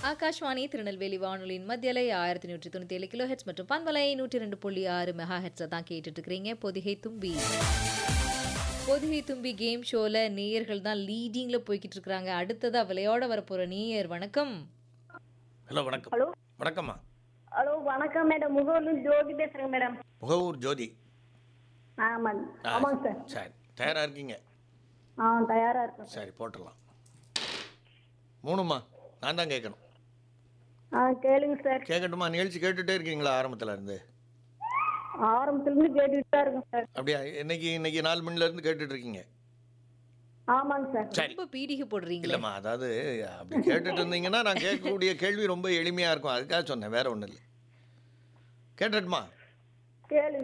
ஆகாஷ்வாணி திருநெல்வேலி வானொலியின் மத்தியலை ஆயிரத்தி நூற்றி தொண்ணூற்றி ஏழு கிலோ ஹெட்ஸ் மற்றும் பண்பலை நூற்றி ரெண்டு புள்ளி ஆறு மெகா ஹெட்ஸை தான் கேட்டுட்டு இருக்கிறீங்க பொதிகை தும்பி பொதிகை தும்பி கேம் ஷோல நேயர்கள் தான் லீடிங்ல போய்கிட்டு இருக்கிறாங்க அடுத்ததா விளையாட வரப்போற நேயர் வணக்கம் ஹலோ வணக்கம் ஹலோ வணக்கம்மா ஹலோ வணக்கம் மேடம் முகவூர்லேருந்து ஜோதி பேசுகிறேங்க மேடம் முகவூர் ஜோதி ஆமாங்க ஆ, ஆமாங்க சார் சரி தயாராக இருக்கீங்க ஆ தயாராக இருக்கேன் சரி போட்டுடலாம் மூணுமா நான் தான் கேட்கணும் ஆ கேளுங்க சார் கேட்கட்டுமா நிகழ்ச்சி கேட்டுட்டே இருக்கீங்களா ஆரம்பத்துல இருந்து ஆரம்பத்துலேருந்து கேட்டுக்கிட்டு தான் இருக்கேன் சார் அப்படியா இன்னைக்கு இன்னைக்கு நாலு மணில இருந்து கேட்டுட்டு இருக்கீங்க ஆமாங்க சார் சரி ரொம்ப பீடிகை போடுறீங்களே இல்லைம்மா அதாவது அப்படி கேட்டுட்டு இருந்தீங்கன்னா நான் கேட்கக்கூடிய கேள்வி ரொம்ப எளிமையாக இருக்கும் அதுக்காக சொன்னேன் வேற ஒன்றும் இல்லை கேட்டுட்டுமா கேளுங்க